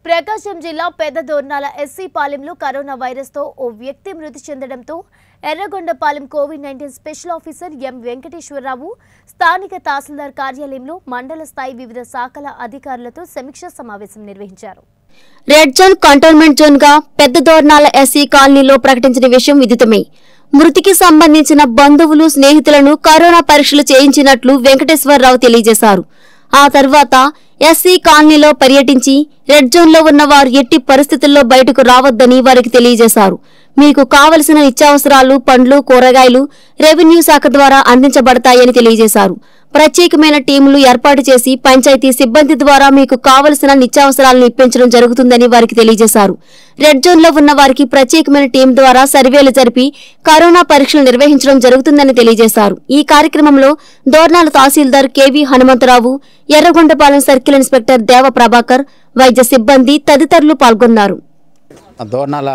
ప్రకాశం జిల్లా పెద్దదోర్నాల ఎస్సీ పాలెంలో కరోనా వైరస్తో ఓ వ్యక్తి మృతి చెందడంతో Yerragondapalem covid nineteen special officer M Venkateswararao స్థానిక తహసీల్దార్ కార్యాలయంలో మండల స్థాయి వివిధ శాఖల అధికారులతో సమీక్షా సమావేశం నిర్వహించారు రెడ్ జోన్ కంటోన్మెంట్ జోన్ గా పెద్ద దోర్నాల ఎస్సీ కాలనీలో ప్రకటించిన విషయం విదితమే మృతికి సంబంధించిన బంధువులు స్నేహితులను కరోనా పరీక్షలు చేయించినట్లు వెంకటేశ్వరరావు తెలియజేశారు ఆ తర్వాత ఎస్సీ కాలనీలో పర్యటించి రెడ్ జోన్లో ఉన్న వారు ఎట్టి పరిస్థితుల్లో బయటకు రావద్దని వారికి తెలియజేశారు మీకు కావలసిన నిత్యావసరాలు పండ్లు కూరగాయలు రెవెన్యూ శాఖ ద్వారా అందించబడతాయని తెలియజేశారు ప్రత్యేకమైన టీంలు ఏర్పాటు చేసి పంచాయతీ సిబ్బంది ద్వారా మీకు కావలసిన నిత్యావసరాలను ఇప్పించడం జరుగుతుందని వారికి తెలియజేశారు రెడ్ జోన్ లో ఉన్న వారికి ప్రత్యేకమైన టీం ద్వారా సర్వేలు జరిపి కరోనా పరీక్షలు నిర్వహించడం జరుగుతుందని తెలియజేశారు ఈ కార్యక్రమంలో Dornala tahsildar K V Hanumantharao Yerragondapalem circle inspector Deva Prabhakar వైద్య సిబ్బంది తదితరులు పాల్గొన్నారు దోర్నాల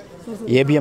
ఏబిఎం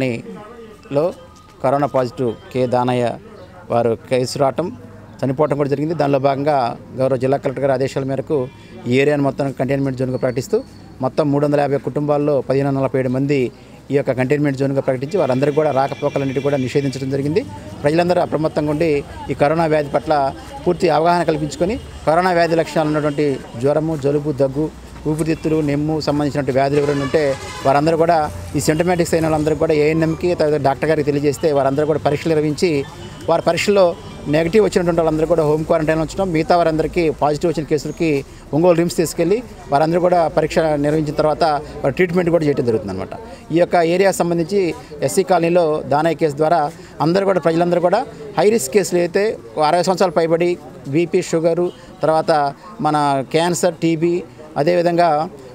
కాలనీలో కరోనా పాజిటివ్ కే దానయ్య వారు కేసు రావటం చనిపోవటం కూడా జరిగింది దానిలో భాగంగా గౌరవ జిల్లా కలెక్టర్ గారి ఆదేశాల మేరకు ఈ ఏరియాను మొత్తం కంటైన్మెంట్ జోన్గా ప్రకటిస్తూ మొత్తం మూడు వందల యాభై కుటుంబాల్లో పదిహేను వందల నలభై ఏడు మంది ఈ యొక్క కంటైన్మెంట్ జోన్గా ప్రకటించి వారందరికీ కూడా రాకపోకలన్నిటి కూడా నిషేధించడం జరిగింది ప్రజలందరూ అప్రమత్తంగా ఉండి ఈ కరోనా వ్యాధి పట్ల పూర్తి అవగాహన కల్పించుకొని కరోనా వ్యాధి లక్షణాలు ఉన్నటువంటి జ్వరము జలుబు దగ్గు ఊపిరితిత్తులు నెమ్ము సంబంధించినటువంటి వ్యాధులు ఎవరైనా ఉంటే వారందరూ కూడా ఈ సింటమాటిక్స్ అయిన వాళ్ళందరూ కూడా ఏఎన్ఎంకి తర్వాత డాక్టర్ గారికి తెలియజేస్తే వారందరూ కూడా పరీక్షలు నిర్వహించి వారి పరీక్షల్లో నెగిటివ్ వచ్చినటువంటి వాళ్ళందరూ కూడా హోమ్ క్వారంటైన్ ఉంచడం మిగతా వారందరికీ పాజిటివ్ వచ్చిన కేసులకి ఒంగోలు రిమ్స్ తీసుకెళ్ళి వారందరూ కూడా పరీక్ష నిర్వహించిన తర్వాత వారి ట్రీట్మెంట్ కూడా చేయడం జరుగుతుంది అనమాట ఈ యొక్క ఏరియా సంబంధించి ఎస్సీ కాలనీలో దానయ్య కేసు ద్వారా అందరూ కూడా ప్రజలందరూ కూడా హై రిస్క్ కేసులు అయితే అరవై సంవత్సరాలు పైబడి బీపీ షుగరు తర్వాత మన క్యాన్సర్ టీబీ అదేవిధంగా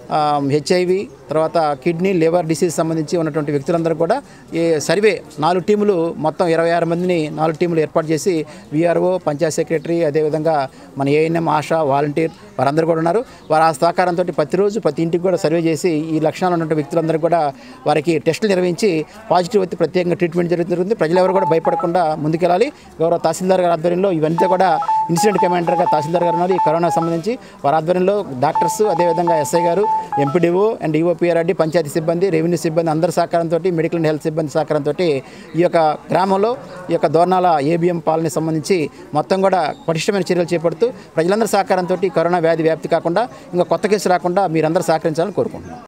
హెచ్ఐవి తర్వాత కిడ్నీ లివర్ డిసీజ్ సంబంధించి ఉన్నటువంటి వ్యక్తులందరూ కూడా ఈ సర్వే నాలుగు టీములు మొత్తం ఇరవై ఆరు మందిని నాలుగు టీములు ఏర్పాటు చేసి విఆర్ఓ పంచాయత్ సెక్రటరీ అదేవిధంగా మన ఏఎన్ఎం ఆశా వాలంటీర్ వారందరూ కూడా ఉన్నారు వారు ఆ సహకారంతో ప్రతిరోజు ప్రతి ఇంటికి కూడా సర్వే చేసి ఈ లక్షణాలు ఉన్నటువంటి వ్యక్తులందరూ కూడా వారికి టెస్టులు నిర్వహించి పాజిటివ్ అయితే ప్రత్యేకంగా ట్రీట్మెంట్ జరుగుతుంది ప్రజలు ఎవరు కూడా భయపడకుండా ముందుకెళ్ళాలి గౌరవ తహసీల్దార్ గారి ఆధ్వర్యంలో ఇవన్నీ కూడా ఇన్సిడెంట్ కమాండర్గా తహసీల్దార్ గారు ఉన్నారు ఈ కరోనా సంబంధించి వారి ఆధ్వర్యంలో డాక్టర్స్ అదేవిధంగా ఎస్ఐ గారు ఎంపీడీఓ అండ్ ఈఓపీఆర్ఆర్డి పంచాయతీ సిబ్బంది రెవెన్యూ సిబ్బంది అందరి సహకారంతో మెడికల్ అండ్ హెల్త్ సిబ్బంది సహకారంతో ఈ యొక్క గ్రామంలో ఈ యొక్క దోర్నాల ఏబిఎం పాలనకి సంబంధించి మొత్తం కూడా పటిష్టమైన చర్యలు చేపడుతూ ప్రజలందరి సహకారంతో కరోనా వ్యాధి వ్యాప్తి కాకుండా ఇంకా కొత్త కేసు రాకుండా మీరందరూ సహకరించాలని కోరుకుంటున్నాను